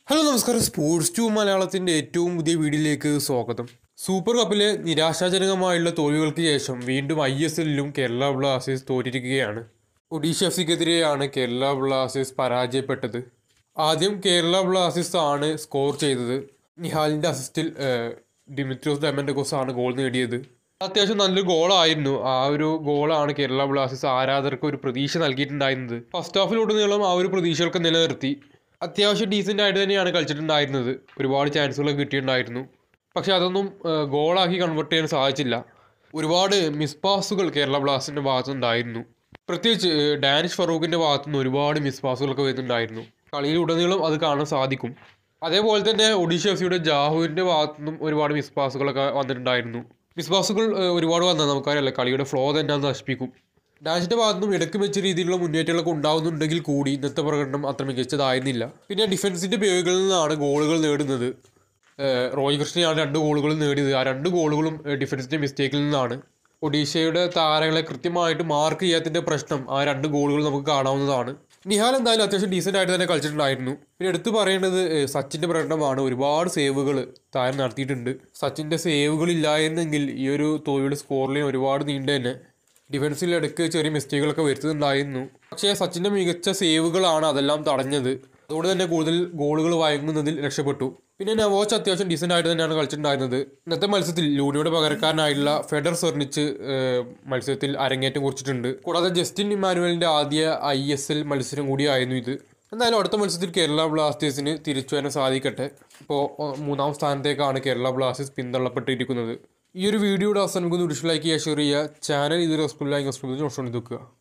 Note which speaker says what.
Speaker 1: hello നമസ്കാരം sports to മലയാളത്തിൻ്റെ ഏറ്റവും പുതിയ വീഡിയോയിലേക്ക് സ്വാഗതം സൂപ്പർ കപ്പിലെ നിരാശാജനകമായുള്ള തോൽവികൾക്ക് ശേഷം വീണ്ടും ഐ എസ് എല്ലിലും കേരള ബ്ലാസ്റ്റേഴ്സ് തോറ്റിരിക്കുകയാണ് ഒഡീഷ എഫ് സിക്കെതിരെയാണ് കേരള ബ്ലാസ്റ്റേഴ്സ് പരാജയപ്പെട്ടത് ആദ്യം കേരള ബ്ലാസ്റ്റേഴ്സ് ആണ് സ്കോർ ചെയ്തത് നിഹാലിൻ്റെ അസിസ്റ്റിൽ ഡിമിത്രോസ് ഡെമൻഡഗോസ് ആണ് ഗോൾ നേടിയത് അത്യാവശ്യം നല്ലൊരു ഗോളായിരുന്നു ആ ഒരു ഗോളാണ് കേരള ബ്ലാസ്റ്റേഴ്സ് ആരാധകർക്ക് ഒരു പ്രതീക്ഷ നൽകിയിട്ടുണ്ടായിരുന്നത് ഫസ്റ്റ് ഹാഫിലുടനീളം ആ ഒരു പ്രതീക്ഷകളൊക്കെ നിലനിർത്തി അത്യാവശ്യം ഡീസൻ്റ് ആയിട്ട് തന്നെയാണ് കളിച്ചിട്ടുണ്ടായിരുന്നത് ഒരുപാട് ചാൻസുകളൊക്കെ കിട്ടിയിട്ടുണ്ടായിരുന്നു പക്ഷെ അതൊന്നും ഏഹ്, ഗോളാക്കി കൺവേർട്ട് ചെയ്യാൻ സാധിച്ചില്ല ഒരുപാട് മിസ് പാസുകൾ കേരള ബ്ലാസ്റ്റിൻ്റെ ഭാഗത്തുനിന്നുണ്ടായിരുന്നു പ്രത്യേകിച്ച് ഏഹ്, ഡാനിഷ് ഫറൂഖിൻ്റെ ഭാഗത്തുനിന്ന് ഒരുപാട് മിസ് പാസുകളൊക്കെ വരുന്നുണ്ടായിരുന്നു കളിയിലുടനീളം അത് കാണാൻ സാധിക്കും അതേപോലെ തന്നെ ഒഡീഷ എഫ് സിയുടെ ജാഹുവിൻ്റെ ഭാഗത്തുനിന്നും ഒരുപാട് മിസ് പാസുകളൊക്കെ വന്നിട്ടുണ്ടായിരുന്നു മിസ് പാസുകൾ ഏഹ്, ഒരുപാട് വന്നാൽ നമുക്കറിയാലോ കളിയുടെ ഫ്ലോ തന്നെ അത് നശിപ്പിക്കും ഡാൻസിന്റെ ഭാഗത്തുനിന്നും ഇടയ്ക്ക് വെച്ച രീതിയിലുള്ള മുന്നേറ്റങ്ങളൊക്കെ ഉണ്ടാവുന്നുണ്ടെങ്കിൽ കൂടി ഇന്നത്തെ പ്രകടനം അത്ര മികച്ചതായിരുന്നില്ല പിന്നെ ഡിഫൻസിന്റെ പേരുകളിൽ നിന്നാണ് ഗോളുകൾ നേടുന്നത് ഏഹ് റോയ് കൃഷ്ണയാണ് രണ്ട് ഗോളുകൾ നേടിയത് ആ രണ്ട് ഗോളുകളും ഏഹ് ഡിഫൻസിന്റെ മിസ്റ്റേക്കിൽ നിന്നാണ് ഒഡീഷയുടെ താരങ്ങളെ കൃത്യമായിട്ട് മാർക്ക് ചെയ്യാത്തതിന്റെ പ്രശ്നം ആ രണ്ട് ഗോളുകൾ നമുക്ക് കാണാവുന്നതാണ് നിഹാൽ എന്തായാലും അത്യാവശ്യം ഡീസൻ്റ് ആയിട്ട് തന്നെ കളിച്ചിട്ടുണ്ടായിരുന്നു പിന്നെ എടുത്തു പറയേണ്ടത് ഏഹ് സച്ചിന്റെ പ്രകടനമാണ് ഒരുപാട് സേവുകൾ താരം നടത്തിയിട്ടുണ്ട് സച്ചിന്റെ സേവുകൾ ഇല്ലായിരുന്നെങ്കിൽ ഈ ഒരു തോൽവിയുടെ സ്കോറിലെ ഒരുപാട് നീണ്ട തന്നെ ഡിഫൻസിൽ ഇടയ്ക്ക് ചെറിയ മിസ്റ്റേക്കുകളൊക്കെ വരുത്തുന്നുണ്ടായിരുന്നു പക്ഷേ സച്ചിൻ്റെ മികച്ച സേവുകളാണ് അതെല്ലാം തടഞ്ഞത് അതുകൊണ്ട് തന്നെ കൂടുതൽ ഗോളുകൾ വഴങ്ങുന്നതിൽ രക്ഷപ്പെട്ടു പിന്നെ നവോച്ച് അത്യാവശ്യം ഡീസൻ്റ് ആയിട്ട് തന്നെയാണ് കളിച്ചിട്ടുണ്ടായിരുന്നത് ഇന്നത്തെ മത്സരത്തിൽ ലൂണിയുടെ പകരക്കാരനായിട്ടുള്ള ഫെഡർ സെർണിച്ച് ഏഹ്, മത്സരത്തിൽ അരങ്ങേറ്റം കുറിച്ചിട്ടുണ്ട് കൂടാതെ ജസ്റ്റിൻ ഇമാനുവലിൻ്റെ ആദ്യ ഐ എസ് എൽ മത്സരം കൂടിയായിരുന്നു ഇത് എന്തായാലും അടുത്ത മത്സരത്തിൽ കേരള ബ്ലാസ്റ്റേഴ്സിന് തിരിച്ചു വരാൻ സാധിക്കട്ടെ ഇപ്പോൾ മൂന്നാം സ്ഥാനത്തേക്കാണ് കേരള ബ്ലാസ്റ്റേഴ്സ് പിന്തള്ളപ്പെട്ടിരിക്കുന്നത് ഈ ഒരു വീഡിയോയുടെ അവസാനം നമുക്ക് ലൈക്ക് ചെയ്യുക ഷെയർ ചെയ്യുക ചാനൽ ഇത് റെസ്പെക്ട് ലൈക്ക് റെസ്പെക്ട് നോട്ട് വെക്കുക